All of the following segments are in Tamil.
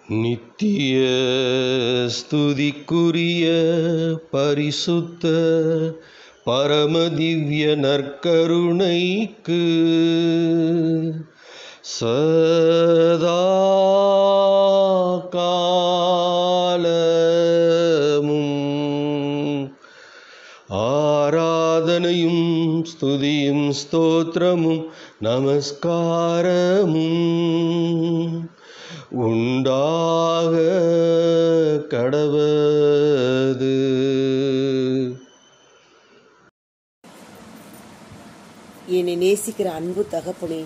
நித்திய ஸ்துதிக்குரிய பரிசுத்த பரமதிவ்ய நற்கருணைக்கு சதா காலமும் ஆராதனையும் ஸ்துதியும் ஸ்தோத்திரமும் நமஸ்காரமும் உண்டாக கடவது என்னை நேசிக்கிற அன்பு தகப்பனே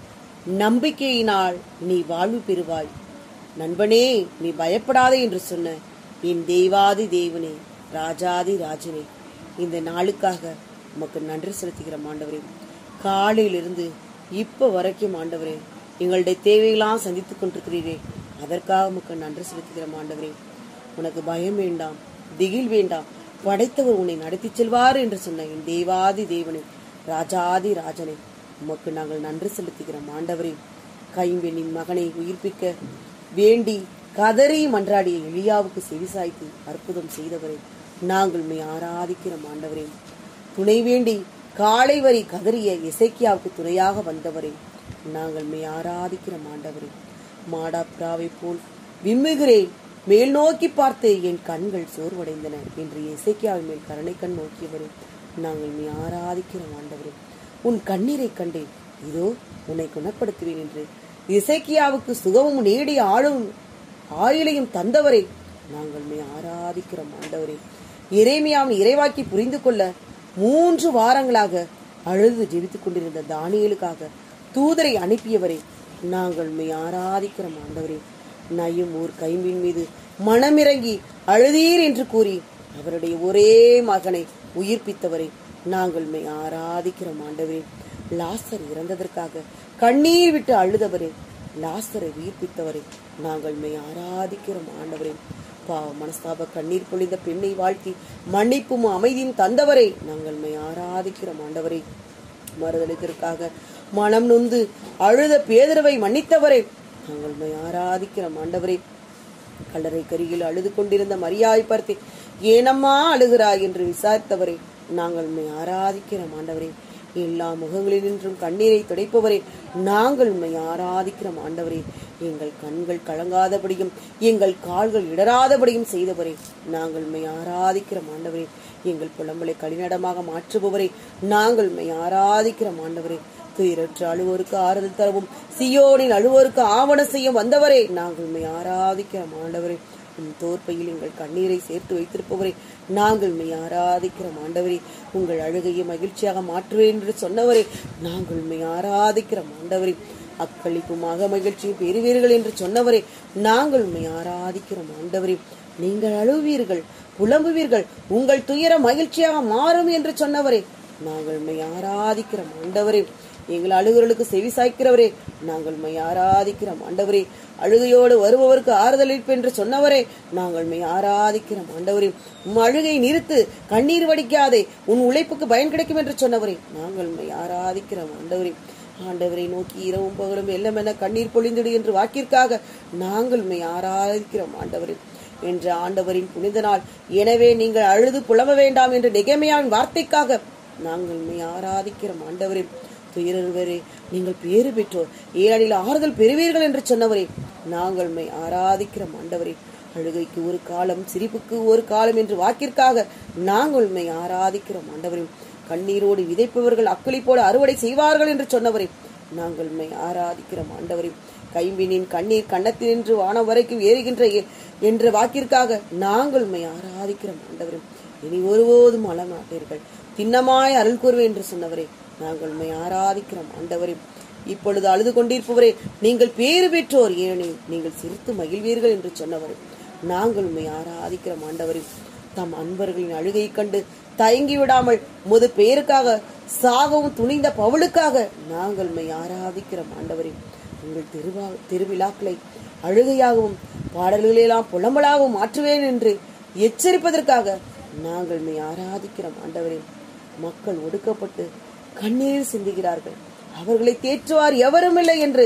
நம்பிக்கையினால் நீ வாழ்வு பெறுவாய் நண்பனே நீ பயப்படாதே என்று சொன்ன என் தெய்வாதி தேவனே ராஜாதி ராஜனே இந்த நாளுக்காக உமக்கு நன்றி செலுத்துகிற ஆண்டவரே காலையிலிருந்து இப்ப வரைக்கும் ஆண்டவரே எங்களுடைய தேவையெல்லாம் சந்தித்துக் கொண்டிருக்கிறீரே அதற்காக உமக்கு நன்றி செலுத்துகிற ஆண்டவரே உனக்கு பயம் வேண்டாம் திகில் வேண்டாம் படைத்தவர் உன்னை நடத்திச் செல்வார் என்று சொன்ன என் தேவாதி தேவனே ராஜாதி ராஜனே உமக்கு நாங்கள் நன்றி செலுத்துகிறோம் ஆண்டவரே கைம்பெண்ணின் மகனை உயிர்ப்பிக்க வேண்டி கதறி மன்றாடிய எலியாவுக்கு செவிசாய்த்து அற்புதம் செய்தவரே நாங்கள் உம்மை ஆராதிக்கிறோம் ஆண்டவரே துணை வேண்டி காலை வரி கதறிய இசைக்கியாவுக்கு துணையாக வந்தவரே நாங்கள் மே ஆராதிக்கிற ஆண்டவரே மாடாப்ராவை போல் விம்முகிறேன் மேல் நோக்கி பார்த்து என் கண்கள் சோர்வடைந்தன என்று இசைக்கியாவின் மேல் கருணை கண் நோக்கியவரே நாங்கள் மே ஆராதிக்கிற ஆண்டவரே உன் கண்ணீரை கண்டேன் இதோ உன்னை குணப்படுத்துவேன் என்று இசைக்கியாவுக்கு சுகமும் நீடிய ஆளும் ஆயுளையும் தந்தவரே நாங்கள் மே ஆராதிக்கிற ஆண்டவரே இறைமையாவின் இறைவாக்கி புரிந்து கொள்ள மூன்று வாரங்களாக அழுது ஜெபித்துக் கொண்டிருந்த தானியலுக்காக தூதரை அனுப்பியவரே நாங்கள் மெய் ஆராதிக்கிற ஆண்டவரே நயும் ஊர் கைம்பின் மீது மனமிறங்கி அழுதீர் என்று கூறி அவருடைய ஒரே மகனை உயிர்ப்பித்தவரே நாங்கள் மெய் ஆராதிக்கிற ஆண்டவரே லாசர் இறந்ததற்காக கண்ணீர் விட்டு அழுதவரே லாசரை உயிர்ப்பித்தவரே நாங்கள் மெய் ஆராதிக்கிற ஆண்டவரே பாவ மனஸ்தாப கண்ணீர் பொழிந்த பெண்ணை வாழ்த்தி மன்னிப்பும் அமைதியும் தந்தவரை நாங்கள் மெய் ஆராதிக்கிற ஆண்டவரே மறுதளித்திற்காக மனம் நொந்து அழுத பேதரவை மன்னித்தவரே நாங்கள் மெய் ஆராதிக்கிற ஆண்டவரே கல்லறை கருகில் அழுது கொண்டிருந்த மரியாய் பார்த்து ஏனம்மா அழுகிறாய் என்று விசாரித்தவரே நாங்கள் உண்மை ஆராதிக்கிற ஆண்டவரே எல்லா முகங்களினின்றும் கண்ணீரை துடைப்பவரே நாங்கள் உண்மை ஆராதிக்கிற ஆண்டவரே எங்கள் கண்கள் கலங்காதபடியும் எங்கள் கால்கள் இடராதபடியும் செய்தவரே நாங்கள் உண்மை ஆராதிக்கிற ஆண்டவரே எங்கள் புலம்பலை கடினடமாக மாற்றுபவரே நாங்கள் உண்மை ஆராதிக்கிற ஆண்டவரே துயரற்ற அழுவோருக்கு ஆறுதல் தரவும் சியோனின் அழுவோருக்கு ஆவணம் செய்ய வந்தவரே நாங்கள் உண்மை ஆராதிக்கிற ஆண்டவரே உன் தோற்பையில் எங்கள் கண்ணீரை சேர்த்து வைத்திருப்பவரே நாங்கள் மெய் ஆராதிக்கிற ஆண்டவரே உங்கள் அழுகையை மகிழ்ச்சியாக மாற்றுவேன் என்று சொன்னவரே நாங்கள் மெய் ஆராதிக்கிற ஆண்டவரே அக்களிப்புமாக மகிழ்ச்சியை பெறுவீர்கள் என்று சொன்னவரே நாங்கள் உண்மை ஆராதிக்கிற ஆண்டவரே நீங்கள் அழுவீர்கள் புலம்புவீர்கள் உங்கள் துயரம் மகிழ்ச்சியாக மாறும் என்று சொன்னவரே நாங்கள் உண்மை ஆராதிக்கிற ஆண்டவரே எங்கள் அழுகிறலுக்கு செவி சாய்க்கிறவரே நாங்கள் மை ஆராதிக்கிறோம் ஆண்டவரே அழுகையோடு வருபவருக்கு ஆறுதலிப்பு என்று சொன்னவரே நாங்கள் மை ஆராதிக்கிறோம் ஆண்டவரே உம் அழுகை நிறுத்து கண்ணீர் வடிக்காதே உன் உழைப்புக்கு பயன் கிடைக்கும் என்று சொன்னவரே நாங்கள் மை ஆராதிக்கிறோம் ஆண்டவரே ஆண்டவரை நோக்கி இரவும் பகலும் எல்லாம் என கண்ணீர் பொழிந்திடு என்று வாக்கிற்காக நாங்கள் மை ஆராதிக்கிறோம் ஆண்டவரே என்ற ஆண்டவரின் புனித நாள் எனவே நீங்கள் அழுது புலம்ப வேண்டாம் என்று நிகமையாவின் வார்த்தைக்காக நாங்கள் மை ஆராதிக்கிறோம் ஆண்டவரே துயரவரே நீங்கள் பேறு பெற்றோர் ஏழாடில் ஆறுதல் பெறுவீர்கள் என்று சொன்னவரே நாங்கள் மை ஆராதிக்கிற ஆண்டவரே அழுகைக்கு ஒரு காலம் சிரிப்புக்கு ஒரு காலம் என்று வாக்கிற்காக நாங்கள் மை ஆராதிக்கிற ஆண்டவரே கண்ணீரோடு விதைப்பவர்கள் அக்களிப்போடு அறுவடை செய்வார்கள் என்று சொன்னவரே நாங்கள் மை ஆராதிக்கிற ஆண்டவரே கைம்பினின் கண்ணீர் கண்ணத்தினின்று வானம் வரைக்கும் ஏறுகின்ற என்ற வாக்கிற்காக நாங்கள் மை ஆராதிக்கிற ஆண்டவரே இனி ஒருபோதும் அழமாட்டீர்கள் திண்ணமாய் அருள் கூறுவேன் என்று சொன்னவரே நாங்கள் உண்மை ஆராதிக்கிறோம் ஆண்டவரே இப்பொழுது அழுது கொண்டிருப்பவரே நீங்கள் பேறு பெற்றோர் ஏனெனில் நீங்கள் சிரித்து மகிழ்வீர்கள் என்று சொன்னவரே நாங்கள் உண்மை ஆராதிக்கிறோம் ஆண்டவரே தம் அன்பர்களின் அழுகை கண்டு தயங்கி விடாமல் முது பெயருக்காக சாகவும் துணிந்த பவுலுக்காக நாங்கள் உண்மை ஆராதிக்கிறோம் ஆண்டவரே உங்கள் திருவா திருவிழாக்களை அழுகையாகவும் பாடல்களெல்லாம் புலம்பலாகவும் மாற்றுவேன் என்று எச்சரிப்பதற்காக நாங்கள் மெய் ஆராதிக்கிறோம் ஆண்டவரே மக்கள் ஒடுக்கப்பட்டு கண்ணீர் சிந்துகிறார்கள் அவர்களை தேற்றுவார் எவரும் இல்லை என்று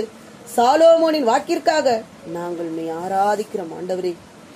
சாலோமோனின் வாக்கிற்காக நாங்கள் உம்மை ஆராதிக்கிறோம் ஆண்டவரே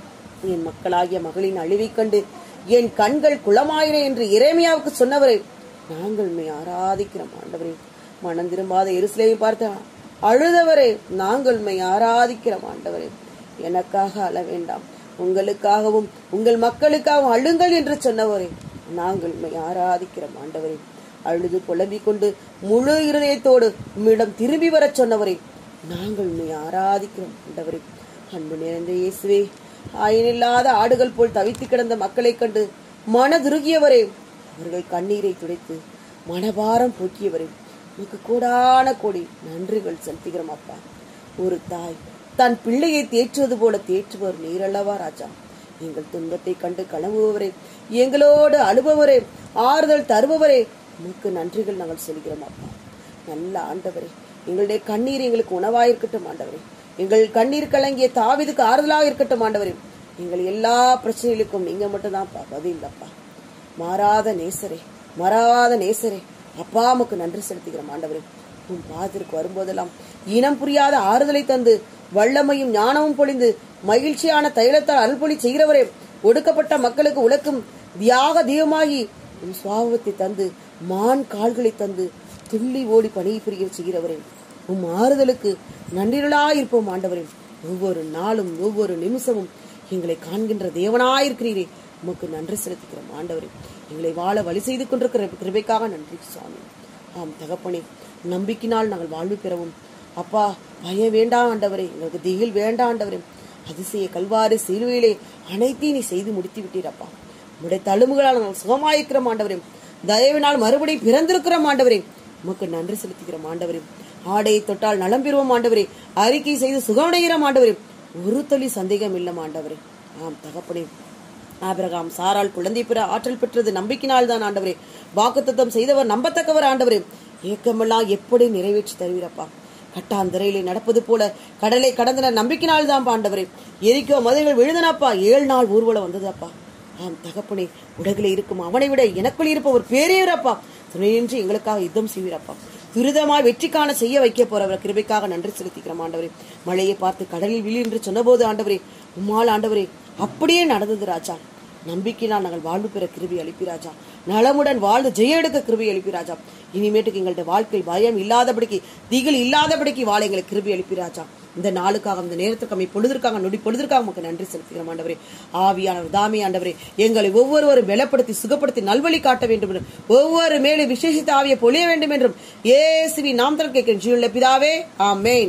என் மக்களாகிய மகளின் அழிவைக் கண்டு என் கண்கள் குளமாயின என்று இறைமையாவுக்கு சொன்னவரே நாங்கள் உம்மை ஆராதிக்கிறோம் ஆண்டவரே மனம் திரும்பாத எருசலேமை பார்த்து அழுதவரே நாங்கள் உம்மை ஆராதிக்கிறோம் ஆண்டவரே எனக்காக அழ வேண்டாம் உங்களுக்காகவும் உங்கள் மக்களுக்காகவும் அழுங்கள் என்று சொன்னவரே நாங்கள் உம்மை ஆராதிக்கிறோம் ஆண்டவரே அழுது புலம்பிக் கொண்டு முழு இருதயத்தோடு உம்மிடம் திரும்பி வரச் சொன்னவரே நாங்கள் உம்மை ஆராதிக்கிறோம் ஆண்டவரே அன்பு நிறைந்த இயேசுவே ஆயனில்லாத ஆடுகள் போல் தவித்து கிடந்த மக்களைக் கண்டு மனதுருகியவரே அவர்கள் கண்ணீரை துடைத்து மனபாரம் போக்கியவரே உனக்கு கோடான கோடி நன்றிகள் செலுத்துகிறோம் அப்பா ஒரு தாய் தன் பிள்ளையை தேற்றுவது போல தேற்றுவர் நீரல்லவா ராஜா எங்கள் துன்பத்தை கண்டு கலங்குபவரே எங்களோடு அழுபவரே ஆறுதல் தருபவரே உமக்கு நன்றிகள் நாங்கள் சொல்கிறோம் அப்பா நல்ல ஆண்டவரே எங்களுடைய கண்ணீர் எங்களுக்கு உணவாயிருக்கட்டும் ஆண்டவரே எங்கள் கண்ணீர் கலங்கிய தாவிதுக்கு ஆறுதலாக இருக்கட்டும் ஆண்டவரே எங்கள் எல்லா பிரச்சனைகளுக்கும் நீங்க மட்டும்தான் பதில் அப்பா மாறாத நேசரே மாறாத நேசரே அப்பா உமக்கு நன்றி செலுத்துகிறோம் ஆண்டவரே உன் பாதத்திற்கு வரும்போதெல்லாம் இனம் புரியாத ஆறுதலை தந்து வல்லமையும் ஞானமும் பொழிந்து மகிழ்ச்சியான தைலத்தால் அருள்பொழி செய்கிறவரே ஒடுக்கப்பட்ட மக்களுக்கு உழைக்கும் தியாக தீபமாகி உன் சுவாபத்தை தந்து மான் கால்களை தந்து துள்ளி ஓடி பணியை புரிய செய்கிறவரே உம் ஆறுதலுக்கு நன்றிகளாயிருப்போம் ஆண்டவரே ஒவ்வொரு நாளும் ஒவ்வொரு நிமிஷமும் எங்களை காண்கின்ற தேவனாயிருக்கிறீரே உமக்கு நன்றி செலுத்துகிறோம் ஆண்டவரே எங்களை வாழ வழி செய்து கொண்டிருக்கிற கிருபைக்காக நன்றி சுவாமி ஆம் தகப்பனே நம்பிக்கையினால் நாங்கள் வாழ்வு பெறவும் அப்பா பயம் வேண்டாம் ஆண்டவரே எங்களுக்கு திகில் வேண்டாம் ஆண்டவரே அதிசய கல்வாரி சிலுவையிலே அனைத்தையும் நீ செய்து முடித்து விட்டீரப்பா உடைய தழும்புகளால் நாங்கள் சுகமாயிருக்கிறோம் ஆண்டவரே தயவினால் மறுபடியும் பிறந்திருக்கிறோம் ஆண்டவரே உமக்கு நன்றி செலுத்துகிறோம் ஆண்டவரே ஆடையை தொட்டால் நலம் பெறுவோம் ஆண்டவரே அறிக்கை செய்து சுகமடைகிறோம் ஆண்டவரே ஒரு தொழி சந்தேகம் இல்லம் ஆண்டவரே ஆம் தகப்பனே ஆபிரகாம் சாரால் குழந்தை பெற ஆற்றல் பெற்றது நம்பிக்கையினால் தான் ஆண்டவரே வாக்குத்தத்தம் செய்தவர் நம்பத்தக்கவர் ஆண்டவரே ஏக்கமெல்லாம் எப்படி நிறைவேற்றி தருவீரப்பா கட்டாந்தரையிலே நடப்பது போல கடலை கடந்தன நம்பிக்கையினால் தான் ஆண்டவரே எரிக்கோ மதுரைகள் விழுந்தனப்பா ஏழு நாள் ஊர்வலம் வந்ததப்பா ஆம் தகப்பனே உலகிலே இருக்கும் அவனை விட எனக்குள் இருப்பவர் பேரேறப்பா துணையின்றி எங்களுக்காக யுத்தம் செய்வீரப்பா துரிதமாய் வெற்றி காண செய்ய வைக்க போறவர் கிருபைக்காக நன்றி செலுத்திக்கிறோம் ஆண்டவரே மழையை பார்த்து கடலில் விழி என்று சொன்னபோது ஆண்டவரே உம்மால் ஆண்டவரே அப்படியே நடந்தது ராஜா நம்பிக்கையினால் நாங்கள் வாழ்வு பெற கிருபி அளிப்பி ராஜா நலமுடன் வாழ்ந்து ஜெய எடுக்க கிருபி அளிப்பி ராஜா இனிமேட்டுக்கு எங்கள்ட்ட வாழ்க்கையில் பயம் இல்லாதபடிக்கு திகில் இல்லாதபடிக்கு வாழ எங்களை கிருபி அளிப்பி ராஜா இந்த நாளுக்காக இந்த நேரத்துக்காக பொழுதுக்காக நொடி பொழுதுக்காக உங்களுக்கு நன்றி செலுத்துகிறோம் ஆண்டவரே ஆவியானவர் தாமி ஆண்டவரே எங்களை ஒவ்வொருவரும் பலப்படுத்தி சுகப்படுத்தி நல்வழி காட்ட வேண்டும் என்றும் ஒவ்வொரு மேலும் விசேஷித்த ஆவியை பொழிய வேண்டும் என்றும் ஏசுவி நாம் தான் கேட்கிறேன் ஜீவனுள்ள பிதாவே ஆமேன்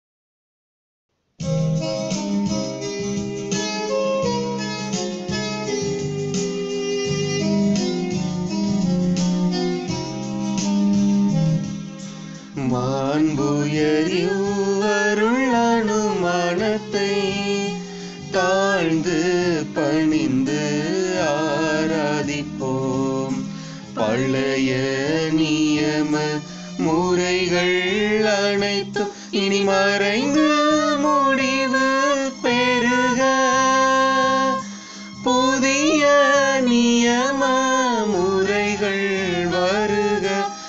மாண்புயரிவருள்ளனுமானத்தை தாழ்ந்து பணிந்து ஆராதிப்போம் பழைய நியம முறைகள் அனைத்தும் இனி மறைந்து முடிவு பெறுக புதிய நியம முறைகள் வருக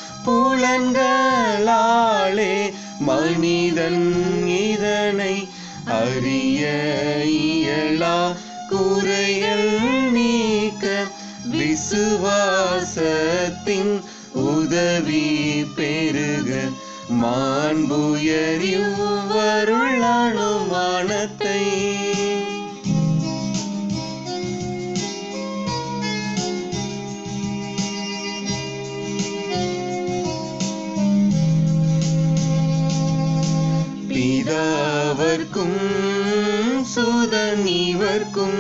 புலன்களாலே மனிதன் இதனை அறிய இயலா குறைகள் நீக்க விசுவாசத்தின் உதவி பெருக மாண்புயரிவருள் அனுமானத்தை பிதாவர்க்கும் சுதன் இவர்க்கும்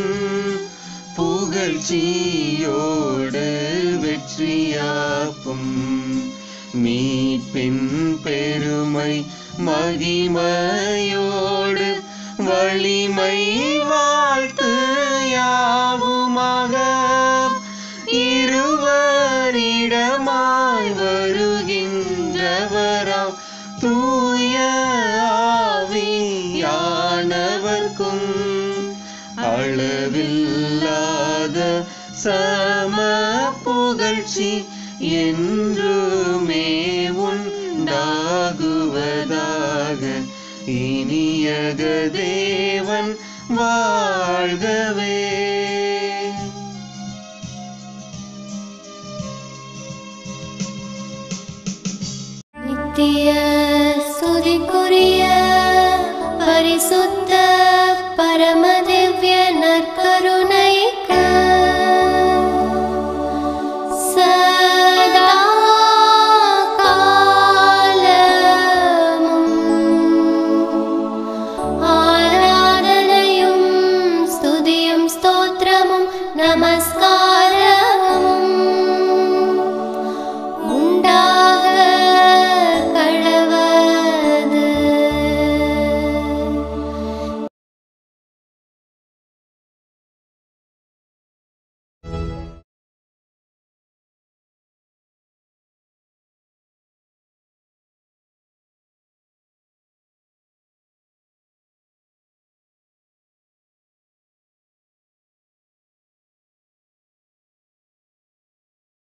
புகழ்ச்சியோடு வெற்றியாக்கும் மீட்பின் பெருமை மகிமையோடு வலிமை வாழ்த்து யாவுமாக இருவரிடமாய் வருகின்றவராம் தூய ஆவியானவர்க்கும் அளவில்லாத சம புகழ்ச்சி என்றுமே உண்டாகுவதாக இனியக தேவன் வாழ்கவே நித்திய ஸ்துதிக்குரிய பரிசுத்த பரம